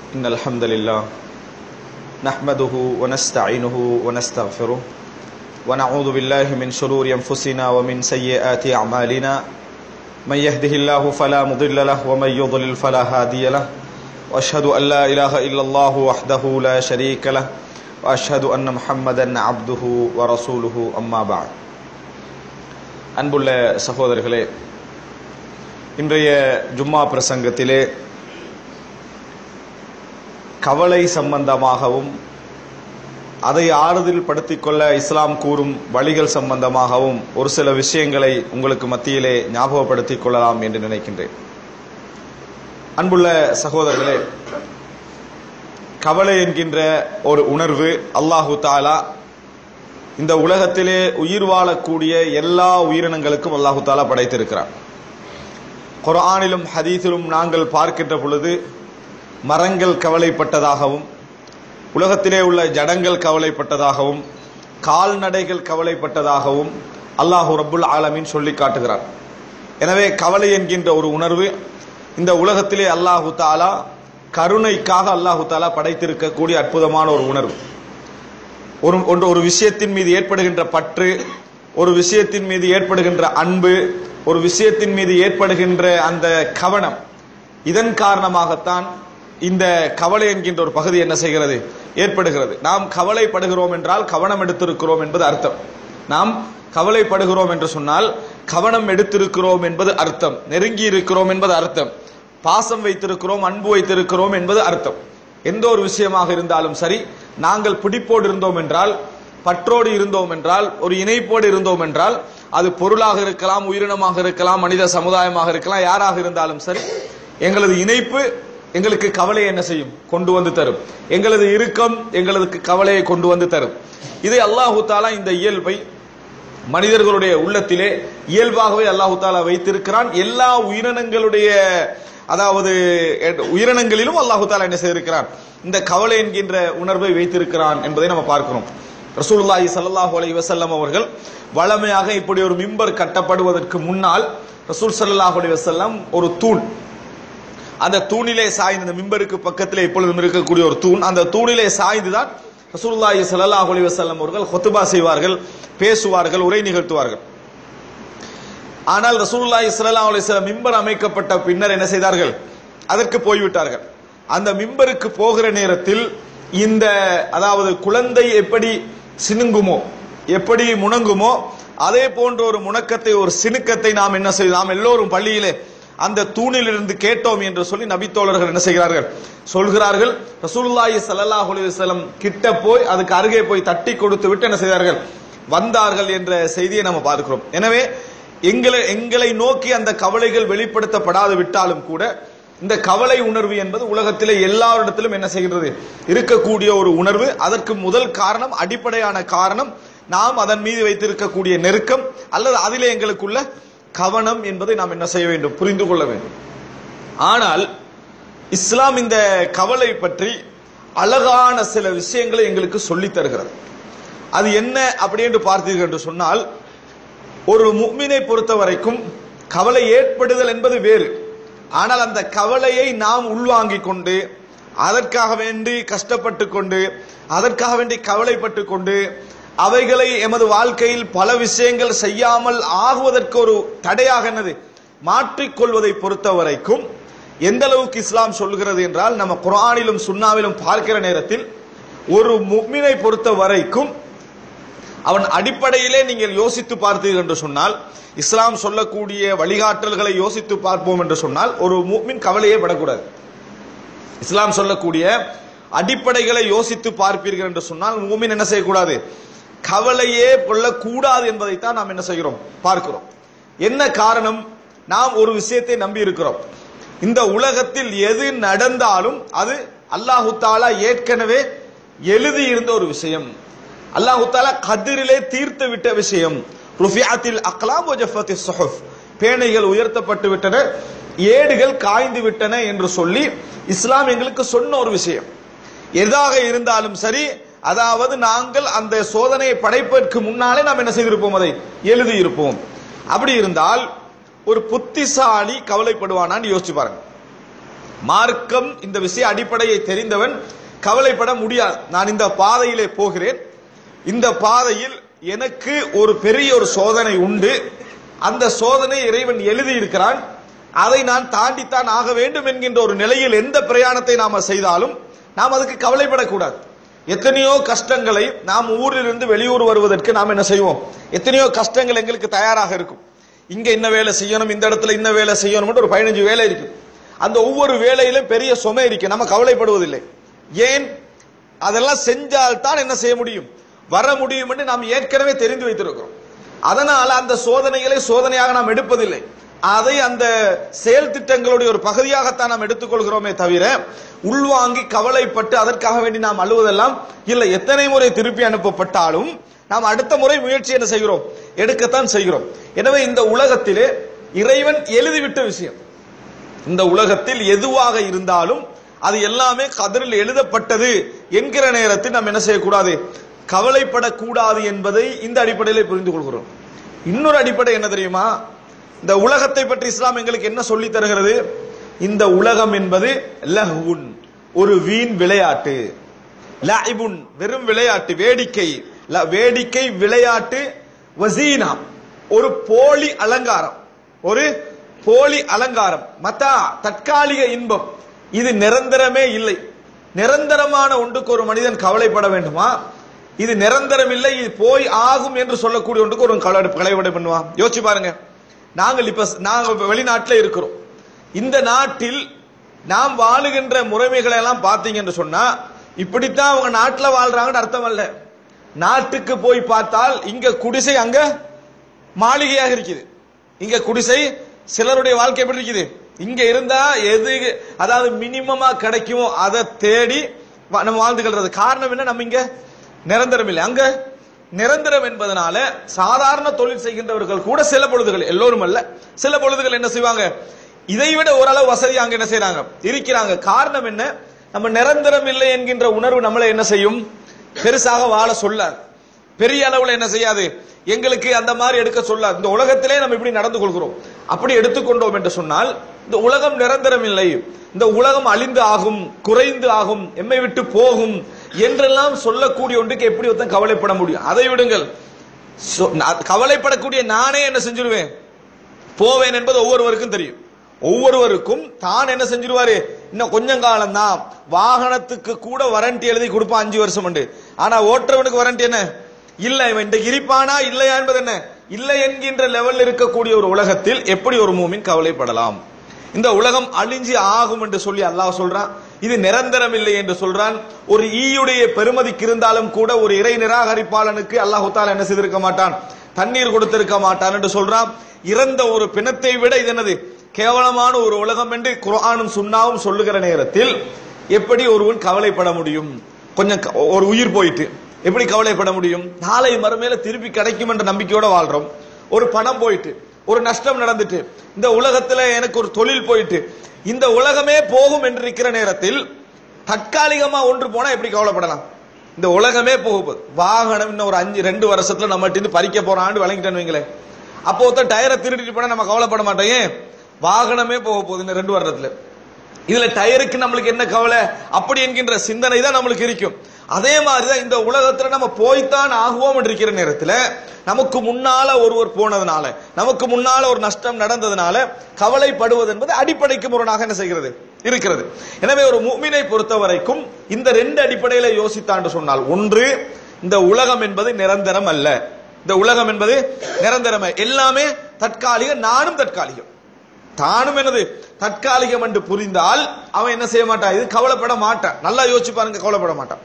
إن الحمد لله نحمده ونستعينه ونستغفره ونعوذ بالله من شرور أنفسنا ومن سيئات أعمالنا من يهده الله فلا مضل له ومن يضلل فلا هادي له وأشهد أن لا إله إلا الله وحده لا شريك له وأشهد أن محمدا عبده ورسوله أما بعد அன்புள்ள சகோதரர்களே இன்றைய ஜும்மா பிரசங்கத்திலே கவலை சம்பந்தமாகவும் அதை ஆறுதல் படுத்திக் கொள்ள இஸ்லாம் கூறும் வழிகள் சம்பந்தமாகவும் ஒரு சில விஷயங்களை உங்களுக்கு மத்தியிலே ஞாபகப்படுத்திக் கொள்ளலாம் என்று நினைக்கின்றேன் அன்புள்ள சகோதரர்களே கவலை என்கின்ற ஒரு உணர்வு அல்லாஹு தாலா இந்த உலகத்திலே உயிர் வாழக்கூடிய எல்லா உயிரினங்களுக்கும் அல்லாஹு தாலா படைத்திருக்கிறார் குர்ஆனிலும் ஹதீஸிலும் நாங்கள் பார்க்கின்ற பொழுது மரங்கள் கவலைப்பட்டதாகவும் உலகத்திலே உள்ள ஜடங்கள் கவலைப்பட்டதாகவும் கால்நடைகள் கவலைப்பட்டதாகவும் அல்லாஹு ரப்புல் ஆலமீன் சொல்லி காட்டுகிறார் எனவே கவலை என்கின்ற ஒரு உணர்வு இந்த உலகத்திலே அல்லாஹு தாலா கருணைக்காக அல்லாஹு தாலா படைத்திருக்கக்கூடிய அற்புதமான ஒரு உணர்வு ஒரு ஒன்று ஒரு விஷயத்தின் மீது ஏற்படுகின்ற பற்று ஒரு விஷயத்தின் மீது ஏற்படுகின்ற அன்பு ஒரு விஷயத்தின் மீது ஏற்படுகின்ற அந்த கவனம் இதன் காரணமாகத்தான் இந்த கவலை என்கின்ற ஒரு பகுதி என்ன செய்கிறது ஏற்படுகிறது நாம் கவலைப்படுகிறோம் என்றால் கவனம் எடுத்திருக்கிறோம் என்பது அர்த்தம் நாம் கவலைப்படுகிறோம் என்று சொன்னால் கவனம் எடுத்திருக்கிறோம் என்பது அர்த்தம் நெருங்கி இருக்கிறோம் என்பது அர்த்தம் பாசம் வைத்திருக்கிறோம் அன்பு வைத்திருக்கிறோம் என்பது அர்த்தம் எந்த ஒரு விஷயமாக இருந்தாலும் சரி நாங்கள் பிடிப்போடு இருந்தோம் என்றால் பற்றோடு இருந்தோம் என்றால் ஒரு இணைப்போடு இருந்தோம் என்றால் அது பொருளாக இருக்கலாம் உயிரினமாக இருக்கலாம் மனித சமுதாயமாக இருக்கலாம் யாராக இருந்தாலும் சரி எங்களது இணைப்பு எங்களுக்கு கவலை என்ன செய்யும் கொண்டு வந்து தரும் எங்களது இறுக்கம் எங்களது கவலையை கொண்டு வந்து தரும் இதை அல்லாஹு தாலா இந்த இயல்பை மனிதர்களுடைய உள்ளத்திலே இயல்பாகவே அல்லாஹு தாலா வைத்திருக்கிறான் எல்லா உயிரினங்களுடைய அதாவது உயிரினங்களிலும் அல்லாஹு தாலா என்ன செய்திருக்கிறான் இந்த கவலை என்கின்ற உணர்வை வைத்திருக்கிறான் என்பதை நம்ம பார்க்கிறோம் ரசூலுல்லாஹி ஸல்லல்லாஹு அலைஹி வஸல்லம் அவர்கள் வளமையாக இப்படி ஒரு மிம்பர் கட்டப்படுவதற்கு முன்னால் ரசூல் ஸல்லல்லாஹு அலைஹி வஸல்லம் ஒரு தூண் அந்த தூணிலே சாய்ந்து அந்த மிம்பருக்கு பக்கத்திலே இப்பொழுதும் இருக்கக்கூடிய ஒரு தூண் அந்த தூணிலே சாய்ந்துதான் ரசூலுல்லாஹி ஸல்லல்லாஹு அலைஹி வஸல்லம் அவர்கள் ஹுத்பா செய்வார்கள் பேசுவார்கள் உரை நிகழ்த்துவார்கள் ஆனால் ரசூலுல்லாஹி ஸல்லல்லாஹு அலைஹி வஸல்லம் மிம்பர் அமைக்கப்பட்ட பின்னர் என்ன செய்தார்கள் அதற்கு போய்விட்டார்கள் அந்த மிம்பருக்கு போகிற நேரத்தில் இந்த அதாவது குழந்தை எப்படி சினுங்குமோ எப்படி முணங்குமோ அதே போன்ற ஒரு முணக்கத்தை ஒரு சினுக்கத்தை நாம் என்ன செய்ய நாம் எல்லோரும் பள்ளியிலே அந்த தூணில் இருந்து கேட்டோம் என்று சொல்லி நபித்தோழர்கள் என்ன செய்கிறார்கள் சொல்கிறார்கள் ரசூலுல்லாஹி ஸல்லல்லாஹு அலைஹி வஸல்லம் கிட்ட போய் அதுக்கு அருகே போய் தட்டி கொடுத்து விட்டு என்ன செய்தார்கள் வந்தார்கள் என்ற செய்தியை நம்ம பார்க்கிறோம் எனவே எங்களை எங்களை நோக்கி அந்த கவலைகள் வெளிப்படுத்தப்படாது விட்டாலும் கூட இந்த கவலை உணர்வு என்பது உலகத்திலே எல்லாரிடத்திலும் என்ன செய்கிறது இருக்கக்கூடிய ஒரு உணர்வு அதற்கு முதல் காரணம் அடிப்படையான காரணம் நாம் அதன் மீது வைத்திருக்கக்கூடிய நெருக்கம் அல்லது அதிலே எங்களுக்குள்ள கவனம் என்பதை நாம் என்ன செய்ய வேண்டும் புரிந்து கொள்ள வேண்டும் ஆனால் இஸ்லாம் இந்த கவலை பற்றி அழகான சில விஷயங்களை எங்களுக்கு சொல்லித் தருகிறது அது என்ன அப்படி என்று பார்த்தீர்கள் என்று சொன்னால் ஒரு முக்மினை பொறுத்த வரைக்கும் கவலை ஏற்படுதல் என்பது வேறு ஆனால் அந்த கவலையை நாம் உள்வாங்கிக் கொண்டு அதற்காக வேண்டி கஷ்டப்பட்டு கொண்டு அதற்காக வேண்டி கவலைப்பட்டு கொண்டு அவைகளை எமது வாழ்க்கையில் பல விஷயங்கள் செய்யாமல் ஆகுவதற்கு ஒரு தடையாக என்னது மாற்றிக்கொள்வதை பொறுத்த வரைக்கும் எந்த அளவுக்கு இஸ்லாம் சொல்கிறது என்றால் நம்ம குரானிலும் சுன்னாவிலும் பார்க்கிற நேரத்தில் ஒரு முக்மினை பொறுத்த வரைக்கும் அவன் அடிப்படையிலே நீங்கள் யோசித்து பார்த்தீர்கள் என்று சொன்னால் இஸ்லாம் சொல்லக்கூடிய வழிகாட்டல்களை யோசித்து பார்ப்போம் என்று சொன்னால் ஒரு மூமின் கவலையே படக்கூடாது இஸ்லாம் சொல்லக்கூடிய அடிப்படைகளை யோசித்து பார்ப்பீர்கள் என்று சொன்னால் மூமின் என்ன செய்யக்கூடாது கவலையே கொள்ளக்கூடாது என்பதைத்தான் நாம் என்ன செய்கிறோம் பார்க்கிறோம் என்ன காரணம் நாம் ஒரு விஷயத்தை நம்பி இருக்கிறோம் இந்த உலகத்தில் எது நடந்தாலும் அது அல்லாஹு தாலா ஏற்கனவே எழுதி இருந்த ஒரு விஷயம் அல்லாஹு தாலா கதிரிலே தீர்த்து விட்ட விஷயம் ருஃபியாத்தில் அக்லாம் வஜஃபத்தி சுஹுஃப் பேனைகள் உயர்த்தப்பட்டு விட்டன ஏடுகள் காய்ந்து விட்டன என்று சொல்லி இஸ்லாம் எங்களுக்கு சொன்ன ஒரு விஷயம் எதாக இருந்தாலும் சரி அதாவது நாங்கள் அந்த சோதனையை படைப்பதற்கு முன்னாலே நாம் என்ன செய்திருப்போம் அதை எழுதி இருப்போம் அப்படி இருந்தால் ஒரு புத்திசாலி கவலைப்படுவானான்னு யோசிச்சு பாருங்க மார்க்கம் இந்த விஷய அடிப்படையை தெரிந்தவன் கவலைப்பட முடியாது நான் இந்த பாதையிலே போகிறேன் இந்த பாதையில் எனக்கு ஒரு பெரிய ஒரு சோதனை உண்டு அந்த சோதனை இறைவன் எழுதி இருக்கிறான் அதை நான் தாண்டித்தான் ஆக வேண்டும் என்கின்ற ஒரு நிலையில் எந்த பிரயாணத்தை நாம செய்தாலும் நாம் அதுக்கு கவலைப்படக்கூடாது எத்தனையோ கஷ்டங்களை நாம் ஊரிலிருந்து வெளியூர் வருவதற்கு நாம் என்ன செய்வோம் எத்தனையோ கஷ்டங்கள் எங்களுக்கு தயாராக இருக்கும் இங்க இந்த வேலை செய்யணும் இந்த இடத்துல இந்த வேலை செய்யணும் ஒரு பதினஞ்சு வேலை இருக்கு அந்த ஒவ்வொரு வேலையிலும் பெரிய சுமை இருக்கு நம்ம கவலைப்படுவதில்லை ஏன் அதெல்லாம் செஞ்சால் தான் என்ன செய்ய முடியும் வர முடியும் என்று நாம் ஏற்கனவே தெரிந்து வைத்திருக்கிறோம் அதனால அந்த சோதனைகளை சோதனையாக நாம் எடுப்பதில்லை அதை அந்த செயல் திட்டங்களுடைய ஒரு பகுதியாகத்தான் நாம் எடுத்துக்கொள்கிறோமே தவிர உள்வாங்கி கவலைப்பட்டு அதற்காக வேண்டி நாம் அழுவதெல்லாம் இல்லை எத்தனை முறை திருப்பி அனுப்பப்பட்டாலும் நாம் அடுத்த முறை முயற்சி என்ன செய்கிறோம் எடுக்கத்தான் செய்கிறோம் எனவே இந்த உலகத்திலே இறைவன் எழுதிவிட்ட விஷயம் இந்த உலகத்தில் எதுவாக இருந்தாலும் அது எல்லாமே கதிரில் எழுதப்பட்டது என்கிற நேரத்தில் நாம் என்ன செய்யக்கூடாது கவலைப்படக்கூடாது என்பதை இந்த அடிப்படையில் புரிந்து கொள்கிறோம் இன்னொரு அடிப்படை என்ன தெரியுமா இந்த உலகத்தை பற்றி இஸ்லாம் எங்களுக்கு என்ன சொல்லி தருகிறது இந்த உலகம் என்பது லஹ்வுன் ஒரு வீண் விளையாட்டு லாயிபுன் வெறும் விளையாட்டு வேடிக்கை ல- வேடிக்கை விளையாட்டு வசீனா ஒரு போலி அலங்காரம் ஒரு போலி அலங்காரம் மத்தா தற்காலிக இன்பம் இது நிரந்தரமே இல்லை நிரந்தரமான ஒன்றுக்கு ஒரு மனிதன் கவலைப்பட வேண்டுமா இது நிரந்தரம் இல்லை இது போய் ஆகும் என்று சொல்லக்கூடிய ஒன்றுக்கு ஒரு கவலை கவலைப்பட பண்ணுவான் யோசிச்சு பாருங்க நாங்கள் இப்ப நாங்க வெளிநாட்டில் இருக்கிறோம் இந்த நாட்டில் நாம் வாழுகின்ற முறைமைகளை எல்லாம் பார்த்தீங்க என்று சொன்னா இப்படித்தான் அவங்க நாட்டில் வாழ்றாங்கன்னு அர்த்தம் அல்ல நாட்டுக்கு போய் பார்த்தால் இங்க குடிசை அங்க மாளிகையாக இருக்குது இங்க குடிசை சிலருடைய வாழ்க்கை எப்படி இருக்குது இங்க இருந்தா எது அதாவது மினிமமா கிடைக்குமோ அதை தேடி வா- நம்ம வாழ்ந்துகிறது காரணம் என்ன நம்ம இங்க நிரந்தரம் இல்லை அங்க நிரந்தரம் என்பதனால சாதாரண தொழில் செய்கின்றவர்கள் கூட சில பொழுதுகள் எல்லோரும் அல்ல சில பொழுதுகள் என்ன செய்வாங்க இதை விட ஓரளவு வசதி அங்க என்ன செய்றாங்க இருக்கிறாங்க காரணம் என்ன நம்ம நிரந்தரம் இல்லை என்கின்ற உணர்வு நம்மளை என்ன செய்யும் பெருசாக வாழ சொல்லாது பெரிய அளவுல என்ன செய்யாது எங்களுக்கு அந்த மாதிரி எடுக்க சொல்லாது இந்த உலகத்திலே நம்ம இப்படி நடந்து கொள்கிறோம் அப்படி எடுத்துக்கொண்டோம் என்று சொன்னால் இந்த உலகம் நிரந்தரம் இல்லை இந்த உலகம் அழிந்து ஆகும் குறைந்து ஆகும் எம்மை விட்டு போகும் என்றெல்லாம் சொல்லக்கூடிய ஒன்றுக்கு எப்படி ஒருத்தன் கவலைப்பட முடியும் அதை விடுங்கள் சொ- நான் கவலைப்படக்கூடிய நானே என்ன செஞ்சிருவேன் போவேன் என்பது ஒவ்வொருவருக்கும் தெரியும் ஒவ்வொருவருக்கும் தான் என்ன செஞ்சிருவாரு இன்னும் கொஞ்சம் காலம் தான் வாகனத்துக்கு கூட வாரண்டி எழுதி கொடுப்பான் அஞ்சு வருஷம் உண்டு ஆனா ஓட்டுறவனுக்கு வாரண்டி என்ன இல்ல இவன் இன்றைக்கு இருப்பானா இல்லையா என்பது என்ன இல்லை என்கின்ற லெவலில் இருக்கக்கூடிய ஒரு உலகத்தில் எப்படி ஒரு மூமின் கவலைப்படலாம் இந்த உலகம் அழிஞ்சு ஆகும் என்று சொல்லி அல்லாஹ் சொல்றான் இது நிரந்தரம் இல்லை என்று சொல்றான் ஒரு ஈயுடைய பெருமதிக்கு இருந்தாலும் கூட ஒரு இறை நிராகரிப்பாளனுக்கு அல்லாஹு தாலா என்ன செய்திருக்க மாட்டான் தண்ணீர் கொடுத்திருக்க மாட்டான் என்று சொல்றான் இறந்த ஒரு பிணத்தை விட இது என்னது கேவலமான ஒரு உலகம் என்று குர்ஆனும் சுன்னாவும் சொல்லுகிற நேரத்தில் எப்படி ஒருவன் கவலைப்பட முடியும் கொஞ்சம் க- ஒரு உயிர் போயிட்டு எப்படி கவலைப்பட முடியும் நாளை மறுமையில திருப்பி கிடைக்கும் என்ற நம்பிக்கையோட வாழ்றோம் ஒரு பணம் போயிட்டு ஒரு நஷ்டம் நடந்துட்டு இந்த உலகத்துல எனக்கு ஒரு தொழில் போயிட்டு இந்த உலகமே போகும் என்று இருக்கிற நேரத்தில் தற்காலிகமா ஒன்று போனா எப்படி கவலைப்படலாம் இந்த உலகமே போக போகுது வாகனம் இன்னும் ஒரு அஞ்சு ரெண்டு வருஷத்துல நம்ம இருந்து பறிக்க போறான்னு வழங்கிட்டேன்னு வைங்களேன் அப்போ ஒருத்தன் டயரை திருடிட்டு போனா நம்ம கவலைப்பட மாட்டோம் ஏன் வாகனமே போக போகுது இந்த ரெண்டு வருடத்துல இதுல டயருக்கு நம்மளுக்கு என்ன கவலை அப்படி என்கின்ற சிந்தனை தான் நம்மளுக்கு இருக்கும் அதே மாதிரிதான் இந்த உலகத்துல நம்ம போய்த்தான் ஆகுவோம் என்று இருக்கிற நேரத்துல நமக்கு முன்னால ஒருவர் போனதுனால நமக்கு முன்னால ஒரு நஷ்டம் நடந்ததுனால கவலைப்படுவது என்பது அடிப்படைக்கு முரணாக என்ன செய்கிறது இருக்கிறது எனவே ஒரு முஃமினை பொறுத்த வரைக்கும் இந்த ரெண்டு அடிப்படையில யோசித்தாண்டு சொன்னால் ஒன்று இந்த உலகம் என்பது நிரந்தரம் அல்ல இந்த உலகம் என்பது நிரந்தரம் அல்ல. எல்லாமே தற்காலிக நானும் தற்காலிகம் தானும் என்னது தற்காலிகம் என்று புரிந்தால் அவன் என்ன செய்ய மாட்டான் இது கவலைப்பட மாட்டான் நல்லா யோசிச்சு பாருங்க கவலைப்பட மாட்டான்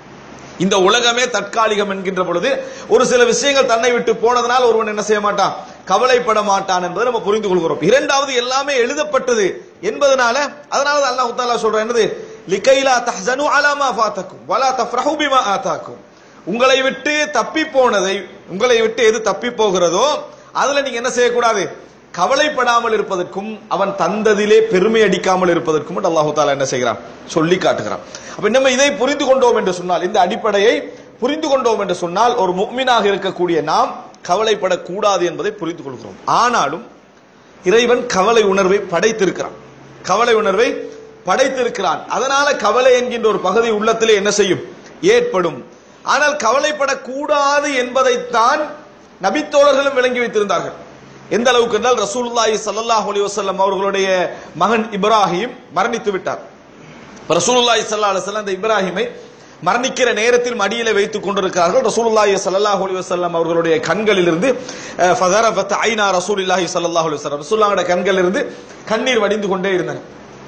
இந்த உலகமே தற்காலிகம் என்கின்ற பொழுது ஒரு சில விஷயங்கள் தன்னை விட்டு போனதனால் ஒருவன் என்ன செய்ய மாட்டான் கவலைப்பட மாட்டான் என்பதை நம்ம புரிந்து கொள்கிறோம் இரண்டாவது எல்லாமே எழுதப்பட்டது என்பதனால அதனால தான் அல்லாஹ் தாலா சொல்றான் என்னது லிகைலா தஹ்சனு அலா மா ஃபாத்தக்கும் வலா தஃப்ரஹு பிமா ஆதாக்கும் உங்களை விட்டு தப்பி போனதை உங்களை விட்டு எது தப்பி போகிறதோ அதுல நீங்க என்ன செய்யக்கூடாது கவலைப்படாமல் இருப்பதற்கும் அவன் தந்ததிலே பெருமை அடிக்காமல் இருப்பதற்கும் என்று அல்லாஹு தாலா என்ன செய்கிறான் சொல்லி காட்டுகிறான் அப்ப நம்ம இதை புரிந்து கொண்டோம் என்று சொன்னால் இந்த அடிப்படையை புரிந்து கொண்டோம் என்று சொன்னால் ஒரு முக்மினாக இருக்கக்கூடிய நாம் கவலைப்படக்கூடாது என்பதை புரிந்து கொள்கிறோம் ஆனாலும் இறைவன் கவலை உணர்வை படைத்திருக்கிறான் கவலை உணர்வை படைத்திருக்கிறான் அதனால கவலை என்கின்ற ஒரு பகுதி உள்ளத்திலே என்ன செய்யும் ஏற்படும் ஆனால் கவலைப்படக்கூடாது என்பதைத்தான் நபித்தோழர்களும் விளங்கி வைத்திருந்தார்கள் எந்த அளவுக்கு என்றால் ரசூலுல்லாஹி ஸல்லல்லாஹு அலைஹி வஸல்லம் அவர்களுடைய மகன் இப்ராஹிம் மரணித்து விட்டார் இப்ப ரசூலுல்லாஹி ஸல்லல்லாஹு அலைஹி வஸல்லம் அந்த இப்ராஹிமை மரணிக்கிற நேரத்தில் மடியில வைத்துக் கொண்டிருக்கிறார்கள் ரசூலுல்லாஹி ஸல்லல்லாஹு அலைஹி வஸல்லம் அவர்களுடைய கண்களிலிருந்து அஹ், ஃபதரபத் ஐனா ரசூலுல்லாஹி ஸல்லல்லாஹு அலைஹி வஸல்லம் ரசூலுல்லாஹ்வுடைய கண்களிலிருந்து கண்ணீர் வடிந்து கொண்டே இருந்தன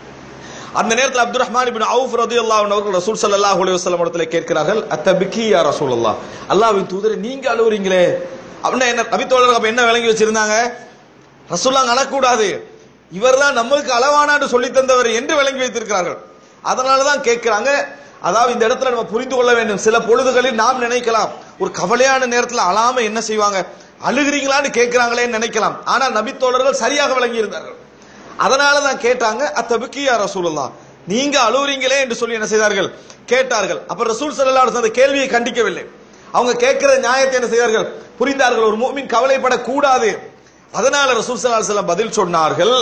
அந்த நேரத்தில் அப்துல் ரஹ்மான் இப்னு அவுஃப் ரலியல்லாஹு அன்ஹு அவர்கள் ரசூல் ஸல்லல்லாஹு அலைஹி வஸல்லம் இடத்துல கேட்கிறார்கள் அத்தபிக்கி யா ரசூலுல்லாஹ் அல்லாஹ்வின் தூதரே நீங்க அழுவுறீங்களே அப்படின்னா என்ன நபி தோழர்கள் அப்ப என்ன விளங்கி வச்சிருந்தாங்க ரசூலுல்லாஹ் அழக்கூடாது இவர்தான் நம்மளுக்கு அளவானான்னு சொல்லி தந்தவர் என்று விளங்கி வைத்திருக்கிறார்கள் அதனால தான் கேட்கிறாங்க அதாவது இந்த இடத்துல நம்ம புரிந்து கொள்ள வேண்டும் சில பொழுதுகளில் நாம் நினைக்கலாம் ஒரு கவலையான நேரத்தில் அழாம என்ன செய்வாங்க அழுகிறீங்களான்னு கேட்கிறாங்களேன்னு நினைக்கலாம் ஆனால் நபி தோழர்கள் சரியாக விளங்கி இருந்தார்கள் அதனால தான் கேட்டாங்க அத்தபுக்கியா ரசூலுல்லா நீங்க அழுவுறீங்களே என்று சொல்லி என்ன செய்தார்கள் கேட்டார்கள் அப்ப ரசூல் ஸல்லல்லாஹு அலைஹி வஸல்லம் அந்த கேள்வியை கண்டிக்கவில்லை அவங்க கேட்கிற நியாயத்தை என்ன செய்தார்கள் புரிந்தார்கள் ஒரு மூமின் கவலைப்படக்கூடாது அதனால ரசூல் ஸல்லல்லாஹு அலைஹி வஸல்லம் பதில் சொன்னார்கள்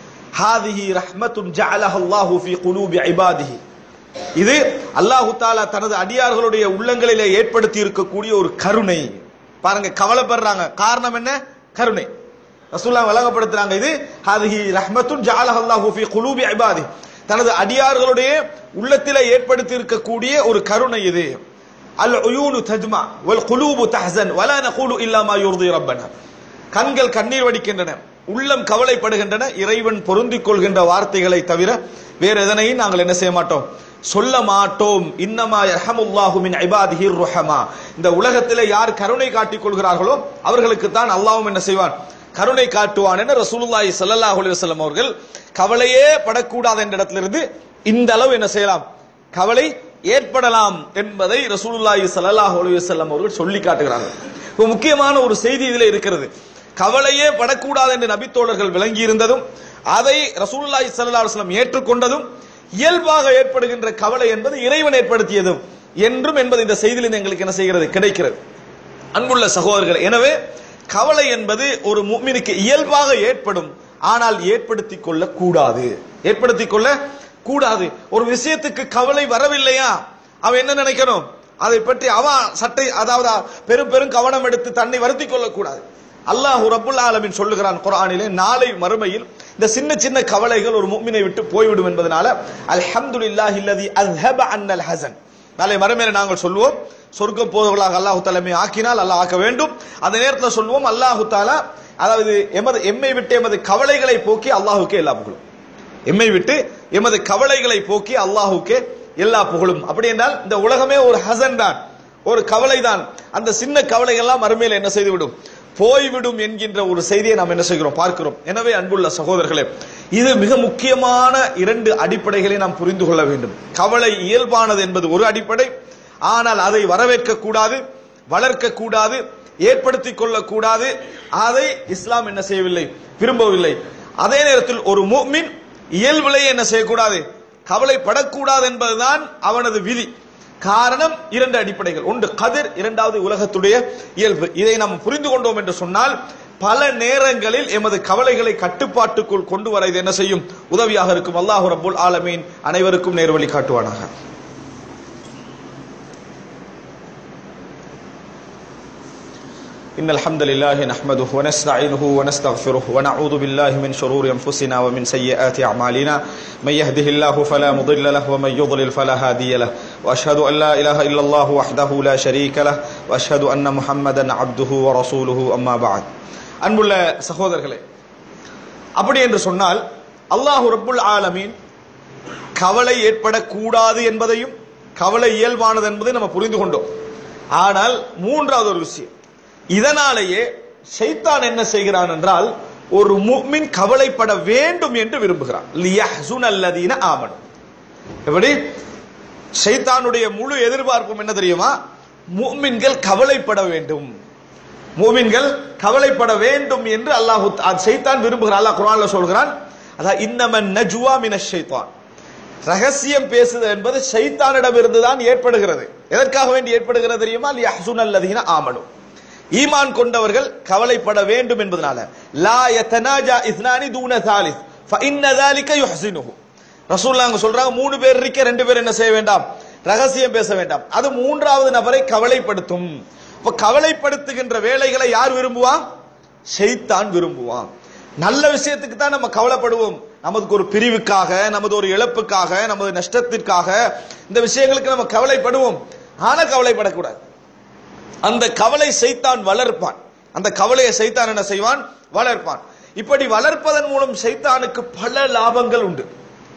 ஹாதிஹி ரஹ்மத்துன் ஜஅலஹு அல்லாஹு ஃபீ குலூபி இபாதிஹி இது அல்லாஹு தாலா தனது அடியார்களுடைய உள்ளங்களிலே ஏற்படுத்தி இருக்கக்கூடிய ஒரு கருணை பாருங்க கவலைப்படுறாங்க காரணம் என்ன கருணை ரசூல்லா வழங்கப்படுத்துறாங்க இது ஹாதிஹி ரஹ்மத்துன் ஜஅலஹு அல்லாஹு ஃபீ குலூபி இபாதி தனது அடியார்களுடைய உள்ளத்திலே ஏற்படுத்தி இருக்கக்கூடிய ஒரு கருணை இது அல் உயூனு தஜ்மா வல் குலூபு தஹ்சன் வலா நகூலு இல்லா மா யுர்தி ரப்பனா கண்கள் கண்ணீர் வடிக்கின்றன உள்ளம் கவலைப்படுகின்றன இறைவன் பொருந்திக் கொள்கின்ற வார்த்தைகளை தவிர வேற எதனையும் நாங்கள் என்ன செய்ய மாட்டோம் சொல்ல மாட்டோம் இன்னமா யர்ஹமுல்லாஹு மின் இபாதிஹி ருஹமா இந்த உலகத்திலே யார் கருணை காட்டிக் கொள்கிறார்களோ அவர்களுக்கு தான் அல்லாஹ்வும் என்ன செய்வான் கருணை காட்டுவான் என ரசூலுல்லாஹி ஸல்லல்லாஹு அலைஹி வஸல்லம் அவர்கள் கவலையே படக்கூடாது என்ற இடத்திலிருந்து இந்த அளவு என்ன செய்யலாம் கவலை ஏற்படலாம் என்பதை ரசூலுல்லாஹி ஸல்லல்லாஹு அலைஹி வஸல்லம் அவர்கள் சொல்லி காட்டுகிறார்கள் இப்போ முக்கியமான ஒரு செய்தி இதில் இருக்கிறது கவலையே படக்கூடாது என்று நபித்தோழர்கள் விளங்கி இருந்ததும் அதை ரசூலுல்லாஹி ஸல்லல்லாஹு அலைஹி வஸல்லம் ஏற்றுக்கொண்டதும் இயல்பாக ஏற்படுகின்ற கவலை என்பது இறைவன் ஏற்படுத்தியதும் என்றும் என்பது இந்த செய்தியிலிருந்து எங்களுக்கு என்ன செய்கிறது கிடைக்கிறது அன்புள்ள சகோதரர்கள் எனவே கவலை என்பது ஒரு முக்மினுக்கு இயல்பாக ஏற்படும் ஆனால் ஏற்படுத்திக் கொள்ள கூடாது ஏற்படுத்திக் கொள்ள கூடாது ஒரு விஷயத்துக்கு கவலை வரவில்லையா அவன் என்ன நினைக்கணும் அதை பற்றி அவன் சட்டை அதாவது பெரும் பெரும் கவனம் எடுத்து தன்னை வருத்திக் கொள்ளக்கூடாது அல்லாஹ் ரப்புல் ஆலமின் சொல்லுகிறான் குர்ஆனிலே நாளை மறுமையில் இந்த சின்ன சின்ன கவலைகள் ஒரு முக்மினை விட்டு போய்விடும் என்பதனால அல்ஹம்துலில்லாஹி அல்லதி அஸ்ஹப அன்னல் ஹசன் நாளை மறுமையில நாங்கள் சொல்லுவோம் சொர்க்க போதவர்களாக அல்லாஹு தலைமை ஆக்கினால் அல்லாஹ் ஆக்க வேண்டும் அந்த நேரத்தில் சொல்லுவோம் அல்லாஹு தாலா அதாவது எமது எம்மை விட்டு எமது கவலைகளை போக்கி அல்லாஹுக்கே எல்லா புகழும் எம்மை விட்டு எமது கவலைகளை போக்கி அல்லாஹுக்கே எல்லா புகழும் அப்படி என்றால் இந்த உலகமே ஒரு ஹசன் தான் ஒரு கவலை தான் அந்த சின்ன கவலைகள்லாம் மறுமையில் என்ன செய்துவிடும் போய்விடும் என்கின்ற ஒரு செய்தியை நாம் என்ன செய்கிறோம் பார்க்கிறோம் எனவே அன்புள்ள சகோதரர்களே இது மிக முக்கியமான இரண்டு அடிப்படைகளை நாம் புரிந்து கொள்ள வேண்டும் கவலை இயல்பானது என்பது ஒரு அடிப்படை ஆனால் அதை வரவேற்க கூடாது வளர்க்க கூடாது ஏற்படுத்திக் கொள்ளக்கூடாது அதை இஸ்லாம் என்ன செய்யவில்லை விரும்பவில்லை அதே நேரத்தில் ஒரு முஃமின் இயல்பிலேயே என்ன செய்யக்கூடாது கவலைப்படக்கூடாது என்பதுதான் அவனது விதி காரணம் இரண்டு அடிப்படைகள் ஒன்று கதிர் இரண்டாவது உலகத்துடைய இயல்பு இதை நாம் புரிந்து கொண்டோம் என்று சொன்னால் பல நேரங்களில் எமது கவலைகளை கட்டுப்பாட்டுக்குள் கொண்டு வர இது என்ன செய்யும் உதவியாக இருக்கும் அல்லாஹு ரப்புல் ஆலமீன் அனைவருக்கும் நேர்வழி காட்டுவானாக إن الحمد لله نحمده ونستعينه ونستغفره ونعوذ بالله من شرور أنفسنا ومن سيئات أعمالنا من يهده الله فلا مضل له ومن يضلل فلا هادي له وأشهد أن لا إله إلا الله وحده لا شريك له وأشهد أن محمدا عبده ورسوله أما بعد அன்புள்ள சகோதரர்களே அப்படி என்று சொன்னால் அல்லாஹு ரப்புல் ஆலமீன் கவலை ஏற்படக்கூடாது என்பதையும் கவலை இயல்பானது என்பதை நம்ம புரிந்து கொண்டோம் ஆனால் மூன்றாவது ஒரு விஷயம் இதனாலேயே ஷைத்தான் என்ன செய்கிறான் என்றால் ஒரு முக்மின் கவலைப்பட வேண்டும் என்று விரும்புகிறான் லியஹ்சுன் அல்லதீன ஆமன் எப்படி ஷைத்தானுடைய முழு எதிர்பார்ப்பும் என்ன தெரியுமா முக்மின்கள் கவலைப்பட வேண்டும் மூமின்கள் கவலைப்பட வேண்டும் என்று அல்லாஹு ஷைத்தான் விரும்புகிறான் அல்லாஹ் குர்ஆன்ல சொல்கிறான் அதான் இன்னமன் நஜுவா மின ஷைத்தான் ரகசியம் பேசுதல் என்பது ஷைத்தானிடம் இருந்துதான் ஏற்படுகிறது எதற்காக வேண்டி ஏற்படுகிறது தெரியுமா லியஹ்சுன் அல்லதீன ஆமனு ஈமான் கொண்டவர்கள் கவலைப்பட வேண்டும் என்பதனால லா யதனாஜா இஸ்னானி தூன சாலிஸ் ஃபஇன்ன ذلك يحزنه ரசூல்லா அங்க சொல்றாங்க மூணு பேர் இருக்க ரெண்டு பேர் என்ன செய்ய வேண்டாம் ரகசியம் பேச வேண்டாம் அது மூன்றாவது நபரை கவலைப்படுத்தும் இப்ப கவலைப்படுத்துகின்ற வேலைகளை யார் விரும்புவா ஷைத்தான் விரும்புவான் நல்ல விஷயத்துக்கு தான் நம்ம கவலைப்படுவோம் நமக்கு ஒரு பிரிவுக்காக நமது ஒரு இழப்புக்காக நமது நஷ்டத்திற்காக இந்த விஷயங்களுக்கு நம்ம கவலைப்படுவோம் ஆனா கவலைப்படக்கூடாது அந்த கவலை சைத்தான் வளர்ப்பான் அந்த கவலையை சைத்தான் என்ன செய்வான் வளர்ப்பான் இப்படி வளர்ப்பதன் மூலம் சைத்தானுக்கு பல லாபங்கள் உண்டு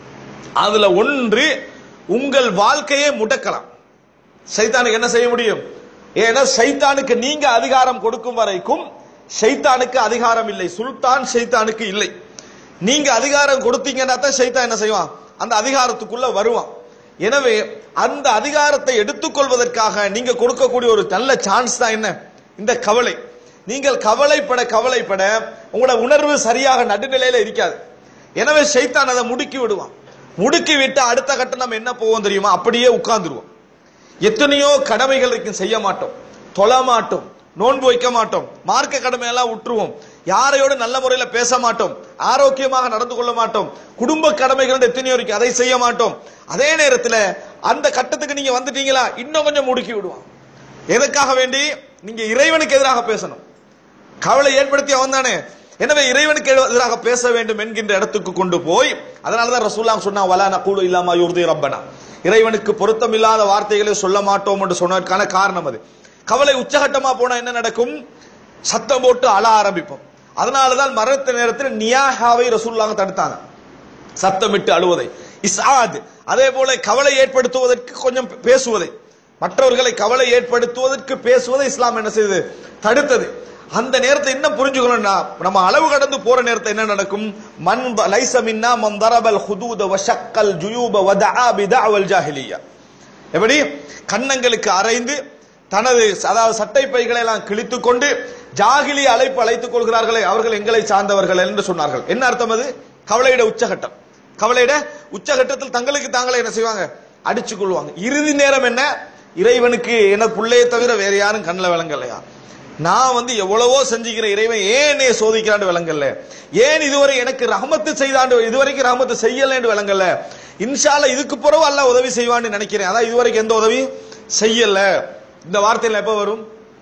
அதுல ஒன்று உங்கள் வாழ்க்கையை முடக்கலாம் சைத்தானுக்கு என்ன செய்ய முடியும் ஏன்னா சைத்தானுக்கு நீங்க அதிகாரம் கொடுக்கும் வரைக்கும் சைத்தானுக்கு அதிகாரம் இல்லை சுல்தான் சைத்தானுக்கு இல்லை நீங்க அதிகாரம் கொடுத்தீங்கன்னா தான் சைத்தான் என்ன செய்வான் அந்த அதிகாரத்துக்குள்ள வருவான் எனவே அந்த அதிகாரத்தை எடுத்துக்கொள்வதற்காக நீங்க கொடுக்கக்கூடிய ஒரு நல்ல சான்ஸ் தான் என்ன இந்த கவலை நீங்கள் கவலைப்பட கவலைப்பட உங்களோட உணர்வு சரியாக நடுநிலையில இருக்காது எனவே சைத்தான் அதை முடுக்கி விடுவான் முடுக்கி விட்டு அடுத்த கட்டம் நம்ம என்ன போவோம் தெரியுமா அப்படியே உட்கார்ந்துருவோம் எத்தனையோ கடமைகள் இருக்கு செய்ய மாட்டோம் தொழ மாட்டோம் நோன்பு வைக்க மாட்டோம் மார்க்க கடமையெல்லாம் விட்டுருவோம் யாரையோடு நல்ல முறையில பேச மாட்டோம் ஆரோக்கியமாக நடந்து கொள்ள மாட்டோம் குடும்ப கடமைகள் எத்தனையோ இருக்கு அதை செய்ய மாட்டோம் அதே நேரத்தில் அந்த கட்டத்துக்கு நீங்க வந்துட்டீங்களா இன்னும் கொஞ்சம் முடுக்கி விடுவான் எதுக்காக வேண்டி நீங்க இறைவனுக்கு எதிராக பேசணும் கவலை ஏற்படுத்தி அவன் தானே எனவே இறைவனுக்கு எதிராக பேச வேண்டும் என்கின்ற இடத்துக்கு கொண்டு போய் அதனாலதான் ரசூல்லாம் சொன்னா வலா நகூலு இல்லாம யுர்தி ரப்பனா இறைவனுக்கு பொருத்தம் இல்லாத வார்த்தைகளை சொல்ல மாட்டோம் என்று சொன்னதற்கான காரணம் அது கவலை உச்சகட்டமா போனா என்ன நடக்கும் சத்தம் போட்டு அழ ஆரம்பிப்போம் அதனாலதான் மரணத்த நேரத்தில் நியாகாவை ரசூல்லாங்க தடுத்தாங்க சத்தமிட்டு அழுவதை இசாத் அதே போல கவலை ஏற்படுத்துவதற்கு கொஞ்சம் பேசுவதை மற்றவர்களை கவலை ஏற்படுத்துவதற்கு பேசுவதை இஸ்லாம் என்ன செய்தது தடுத்தது அந்த நேரத்தை என்ன புரிஞ்சுக்கணும்னா நம்ம அளவு கடந்து போற நேரத்தை என்ன நடக்கும் மன் லைச மின்னா மன் தரபல் ஹுதூத வஷக்கல் ஜுயூப வதஆ பிதஅவல் ஜாஹிலியா எப்படி கன்னங்களுக்கு அரைந்து தனது அதாவது சட்டை பைகளை எல்லாம் கிழித்துக் கொண்டு ஜாகிலி அழைப்பு அழைத்துக் கொள்கிறார்களே அவர்கள் எங்களை சார்ந்தவர்கள் என்று சொன்னார்கள் என்ன அர்த்தம் அது கவலையிட உச்சகட்டம் கவலையிட உச்சகட்டத்தில் தங்களுக்கு தாங்களே என்ன செய்வாங்க அடிச்சு கொள்வாங்க இறுதி நேரம் என்ன இறைவனுக்கு என்ன புள்ளையை தவிர வேற யாரும் கண்ணில் விளங்கலையா நான் வந்து எவ்வளவோ செஞ்சுக்கிற இறைவன் ஏன் என்னைய சோதிக்கிறான்னு விளங்கல ஏன் இதுவரை எனக்கு ரஹமத்து செய்தாண்டு இதுவரைக்கும் ரஹமத்து செய்யலன்னு விளங்கல இன்ஷால்ல இதுக்கு பிறகு அல்லாஹ் உதவி செய்வான்னு நினைக்கிறேன் அதான் இதுவரைக்கும் எந்த உதவி செய்யல இந்த வார்த்தையில் எப்ப வரும்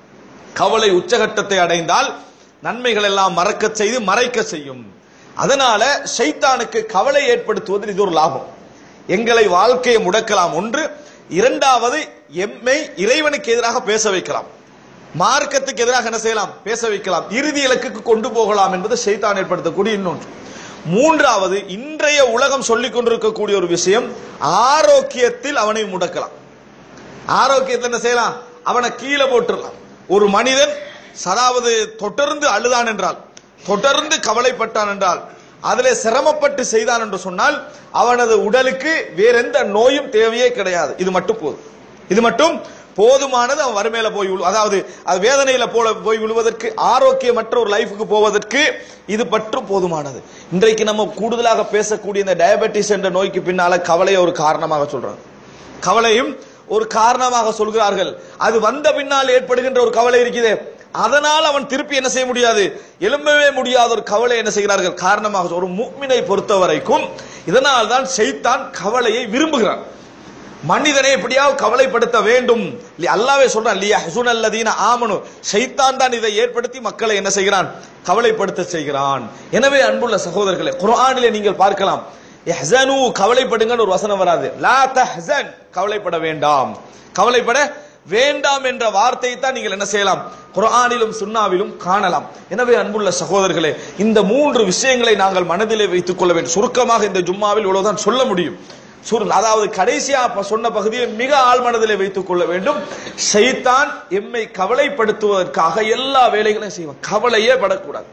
கவலை உச்சகட்டத்தை அடைந்தால் நன்மைகள் எல்லாம் மறக்க செய்து மறைக்க செய்யும் அதனால ஷைத்தானுக்கு கவலை ஏற்படுத்துவதில் இது ஒரு லாபம் எங்களை வாழ்க்கையை முடக்கலாம் ஒன்று இரண்டாவது எம்மை இறைவனுக்கு எதிராக பேச வைக்கலாம் மார்க்கத்துக்கு எதிராக என்ன செய்யலாம் பேச வைக்கலாம் இறுதி இலக்குக்கு கொண்டு போகலாம் என்பது ஷைத்தான் ஏற்படுத்தக்கூடிய இன்னொன்று மூன்றாவது இன்றைய உலகம் சொல்லிக் கொண்டிருக்கக்கூடிய ஒரு விஷயம் ஆரோக்கியத்தில் அவனை முடக்கலாம் ஆரோக்கியத்தில் என்ன செய்யலாம் அவனை கீழே போட்டுடலாம் ஒரு மனிதன் அதாவது தொடர்ந்து அழுதான் என்றால் தொடர்ந்து கவலைப்பட்டான் என்றால் அதிலே சிரமப்பட்டு செய்தான் என்று சொன்னால் அவனது உடலுக்கு வேற எந்த நோயும் தேவையே கிடையாது இது மட்டும் போதும் இது மட்டும் போதுமானது அவன் வறுமையில போய் விழு அதாவது அது வேதனையில போல போய் விழுவதற்கு ஆரோக்கியமற்ற ஒரு லைஃபுக்கு போவதற்கு இது பற்றும் போதுமானது இன்றைக்கு நம்ம கூடுதலாக பேசக்கூடிய இந்த டயபெட்டிஸ் என்ற நோய்க்கு பின்னால கவலையை ஒரு காரணமாக சொல்றாங்க கவலையும் ஒரு காரணமாக சொல்கிறார்கள் அது வந்த பின்னால் ஏற்படுகின்ற ஒரு கவலை இருக்குது அதனால் அவன் திருப்பி என்ன செய்ய முடியாது எழும்பவே முடியாத ஒரு கவலை என்ன செய்கிறார்கள் காரணமாக ஒரு முக்மினை பொறுத்த வரைக்கும் இதனால் தான் செய்தான் கவலையை விரும்புகிறான் மனிதனை எப்படியாவது கவலைப்படுத்த வேண்டும் அல்லாவே சொல்றான் இல்லையா ஹசுன் அல்லதீன ஆமனு ஷைத்தான் தான் இதை ஏற்படுத்தி மக்களை என்ன செய்கிறான் கவலைப்படுத்த செய்கிறான் எனவே அன்புள்ள சகோதரர்களே குர்ஆனிலே நீங்கள் பார்க்கலாம் எஹ்சனு கவலைப்படுங்கன்னு ஒரு வசனம் வராது லா தஹ்சன் கவலைப்பட வேண்டாம் கவலைப்பட வேண்டாம் என்ற வார்த்தையை தான் நீங்கள் என்ன செய்யலாம் குர்ஆனிலும் சுன்னாவிலும் காணலாம் எனவே அன்புள்ள சகோதரர்களே இந்த மூன்று விஷயங்களை நாங்கள் மனதிலே வைத்துக் கொள்ள வேண்டும் சுருக்கமாக இந்த ஜும்மாவில் இவ்வளவுதான் சொல்ல முடியும் சுரு அதாவது கடைசியா சொன்ன பகுதியை மிக ஆழ்மனதிலே வைத்துக் கொள்ள வேண்டும் ஷைத்தான் எம்மை கவலைப்படுத்துவதற்காக எல்லா வேலைகளையும் செய்வான் கவலையே படக்கூடாது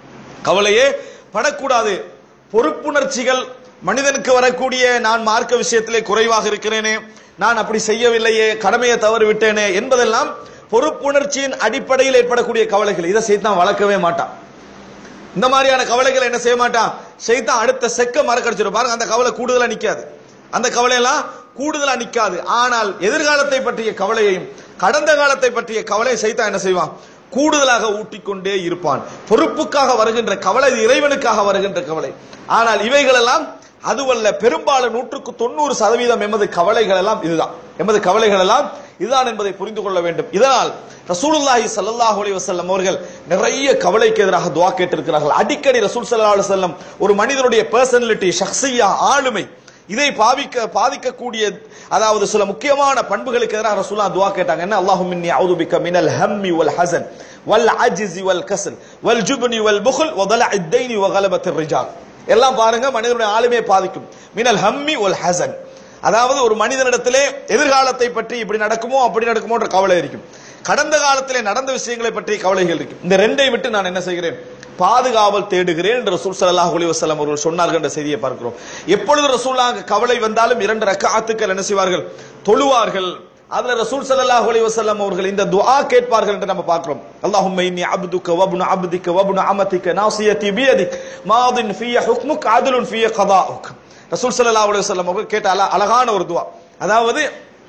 கவலையே படக்கூடாது பொறுப்புணர்ச்சிகள் மனிதனுக்கு வரக்கூடிய நான் மார்க்க விஷயத்திலே குறைவாக இருக்கிறேனே நான் அப்படி செய்யவில்லையே கடமையை தவறு விட்டேனே என்பதெல்லாம் பொறுப்புணர்ச்சியின் அடிப்படையில் ஏற்படக்கூடிய கவலைகள் இதை செய்தான் வளர்க்கவே மாட்டான் இந்த மாதிரியான கவலைகளை என்ன செய்ய மாட்டான் செய்தான் அடுத்த செக்க மறக்கடிச்சிடும் பாருங்க அந்த கவலை கூடுதலா நிக்காது அந்த கவலையெல்லாம் கூடுதலா நிக்காது ஆனால் எதிர்காலத்தை பற்றிய கவலையையும் கடந்த காலத்தை பற்றிய கவலை செய்தான் என்ன செய்வான் கூடுதலாக ஊட்டிக்கொண்டே இருப்பான் பொறுப்புக்காக வருகின்ற கவலை இது இறைவனுக்காக வருகின்ற கவலை ஆனால் இவைகளெல்லாம் அதுவல்ல பெரும்பாலும் நூற்றுக்கு தொண்ணூறு சதவீதம் எமது கவலைகள் எல்லாம் இதுதான் எமது கவலைகள் எல்லாம் இதுதான் என்பதை புரிந்து கொள்ள வேண்டும் இதனால் ரசூலுல்லாஹி ஸல்லல்லாஹு அலைஹி வஸல்லம் அவர்கள் நிறைய கவலைக்கு எதிராக துஆ கேட்டிருக்கிறார்கள் அடிக்கடி ரசூல் ஸல்லல்லாஹு அலைஹி வஸல்லம் ஒரு மனிதனுடைய பர்சனாலிட்டி ஷக்ஸியா ஆளுமை இதை பாவிக்க பாதிக்கக்கூடிய அதாவது சில முக்கியமான பண்புகளுக்கு எதிராக ரசூலா துஆ கேட்டாங்க என்ன அல்லாஹும் இன்னி அஊது பிக்க மினல் ஹம்மி வல் ஹஸன் வல் அஜ்ஸி வல் கஸ்ல் வல் ஜுப்னி வல் புக்ல் வ தலஅத் தைனி வ கலபத்திர் ரிஜால் எல்லாம் பாருங்க மனிதனுடைய ஆளுமையை பாதிக்கும் மினல் ஹம்மி வல் ஹஸன் அதாவது ஒரு மனிதனிடத்திலே எதிர்காலத்தை பற்றி இப்படி நடக்குமோ அப்படி நடக்குமோன்ற கவலை இருக்கும் கடந்த காலத்திலே நடந்த விஷயங்களை பற்றி கவலைகள் இருக்கும் இந்த ரெண்டை விட்டு நான் என்ன செய்கிறேன் பாதுகாவல் தேடுகிறேன் என்று ரசூல் ஸல்லல்லாஹு அலைஹி வஸல்லம் அவர்கள் சொன்னார்கள் என்ற செய்தியை பார்க்கிறோம் எப்பொழுது ரசூலுல்லாஹ் கவலை வந்தாலும் இரண்டு ரக்காத்துக்கள் என்ன செய்வார்கள் தொழுவார்கள் அதுல ரசூல் ஸல்லல்லாஹு அலைஹி வஸல்லம் அவர்கள் இந்த துஆ கேட்பார்கள் என்று நம்ம பார்க்கிறோம் அல்லாஹும்ம இன்னி அப்துக வப்னு அப்திக வப்னு அமதிக நாசியதி பியதிக் மாதின் ஃபிய ஹுக்முக் அத்லுன் ஃபிய கதாஉக் ரசூல் ஸல்லல்லாஹு அலைஹி வஸல்லம் அவர்கள் கேட்ட அழ- அழகான ஒரு துஆ அதாவது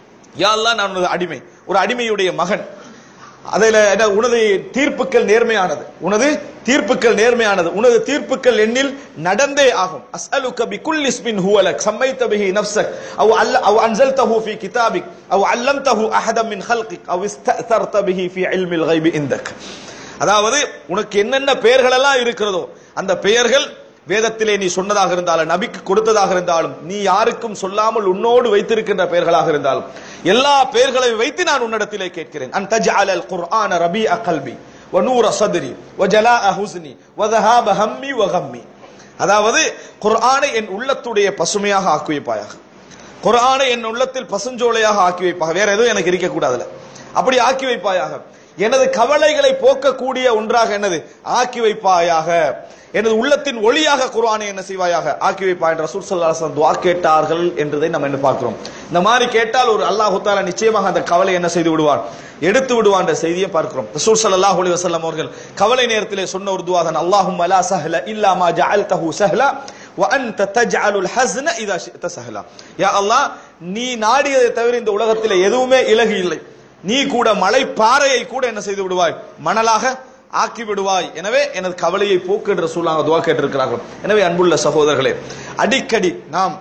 யா அல்லாஹ் நான் ஒரு அடிமை ஒரு அடிமையுடைய மகன் அதுல என்ன உனது தீர்ப்புகள் நேர்மையானது உனது தீர்ப்புகள் நேர்மையானது உனது தீர்ப்புகள் எண்ணில் நடந்தே ஆகும் அஸ்அலுக பிகுல் இஸ்மின் ஹுவ லக் சம்மைத பிஹி நஃப்ஸக் அவ் அல்ல அவ் அன்ஸல்தஹு ஃபீ கிதாபிக் அவ் அல்லம்தஹு அஹதம் மின் ஹல்கிக் அவ் இஸ்தஅதர்த பிஹி ஃபீ இல்மில் கைபி இந்தக் அதாவது உனக்கு என்னென்ன பெயர்கள் எல்லாம் இருக்கிறதோ அந்த பெயர்கள் வேதத்திலே நீ சொன்னதாக இருந்தாலும் நபிக்கு கொடுத்ததாக இருந்தாலும் நீ யாருக்கும் சொல்லாமல் உன்னோடு வைத்திருக்கின்ற பெயர்களாக இருந்தாலும் எல்லா பெயர்களை வைத்து நான் உன்னிடத்திலே கேட்கிறேன் அன் தஜ்அல அல் குர்ஆன ரபீஅ கல்பி வ நூர சத்ரி வ ஜலாஅ ஹுஸ்னி வ தஹாப ஹம்மி வ கம்மி அதாவது குர்ஆனை என் உள்ளத்துடைய பசுமையாக ஆக்கி வைப்பாயாக குர்ஆனை என் உள்ளத்தில் பசுஞ்சோலையாக ஆக்கி வைப்பாக வேற எதுவும் எனக்கு இருக்க கூடாதுல அப்படி ஆக்கி வைப்பாயாக எனது கவலைகளை போக்கக்கூடிய ஒன்றாக என்னது ஆக்கி வைப்பாயாக எனது உள்ளத்தின் ஒளியாக குர்ஆனை என்ன செய்வாயாக ஆக்கி வைப்பாய் என்று ரசூல் ஸல்லல்லாஹு அலைஹி வஸல்லம் துஆ கேட்டார்கள் என்றதை நம்ம என்ன பார்க்கிறோம் இந்த மாதிரி கேட்டால் ஒரு அல்லாஹ் தஆலா நிச்சயமாக அந்த கவலை என்ன செய்து விடுவான் எடுத்து விடுவான் என்ற செய்தியை பார்க்கிறோம் ரசூல் ஸல்லல்லாஹு அலைஹி வஸல்லம் அவர்கள் கவலை நேரத்திலே சொன்ன ஒரு துஆ தான் அல்லாஹும்ம லா சஹல இல்லா மா ஜஅல்தஹு சஹலா وأنت تجعل الحزن إذا شئت سهلا யா அல்லாஹ் நீ நாடியதை தவிர இந்த உலகத்தில் எதுவுமே இலகு இல்லை நீ கூட மலை பாறையை கூட என்ன செய்து விடுவாய் மணலாக ஆக்கி விடுவாய் எனவே எனது கவலையை போக்கு என்று சொல்லாங்க துவா கேட்டிருக்கிறார்கள் எனவே அன்புள்ள சகோதரர்களே அடிக்கடி நாம்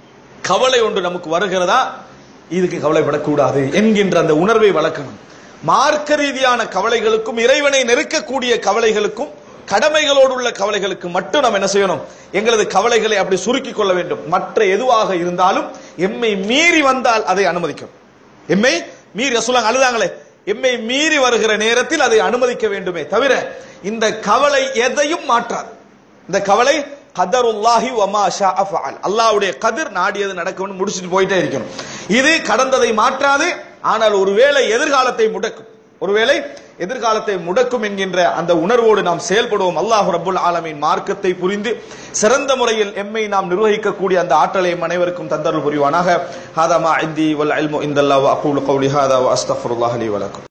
கவலை ஒன்று நமக்கு வருகிறதா இதுக்கு கவலைப்படக்கூடாது என்கின்ற அந்த உணர்வை வளர்க்கணும் மார்க்க ரீதியான கவலைகளுக்கும் இறைவனை நெருக்கக்கூடிய கவலைகளுக்கும் கடமைகளோடு உள்ள கவலைகளுக்கு மட்டும் நாம் என்ன செய்யணும் எங்களது கவலைகளை அப்படி சுருக்கிக் கொள்ள வேண்டும் மற்ற எதுவாக இருந்தாலும் எம்மை மீறி வந்தால் அதை அனுமதிக்கும் எம்மை மீறி ரசூலாங்க அழுதாங்களே எம்மை மீறி வருகிற நேரத்தில் அதை அனுமதிக்க வேண்டுமே தவிர இந்த கவலை எதையும் மாற்றாது இந்த கவலை கதருல்லாஹி வமா ஷா ஃபஅல் அல்லாஹ்வுடைய கதிர் நாடியது நடக்கும்னு முடிச்சிட்டு போயிட்டே இருக்கணும் இது கடந்ததை மாற்றாது ஆனால் ஒருவேளை எதிர்காலத்தை முடக்கும் ஒருவேளை எதிர்காலத்தை முடக்கும் என்கின்ற அந்த உணர்வோடு நாம் செயல்படுவோம் அல்லாஹ் ரப்புல் ஆலமீன் மார்க்கத்தை புரிந்து சிறந்த முறையில் எம்மை நாம் நிர்வகிக்கக்கூடிய அந்த ஆற்றலை எம் அனைவருக்கும் தந்தருள் புரிவானாக ஹாதா மா இந்தி வல் இல்மு இந்தல்லாஹ் வ அகூலு கௌலி ஹாதா வ அஸ்தக்ஃபிருல்லாஹ் லி வ லக்கும்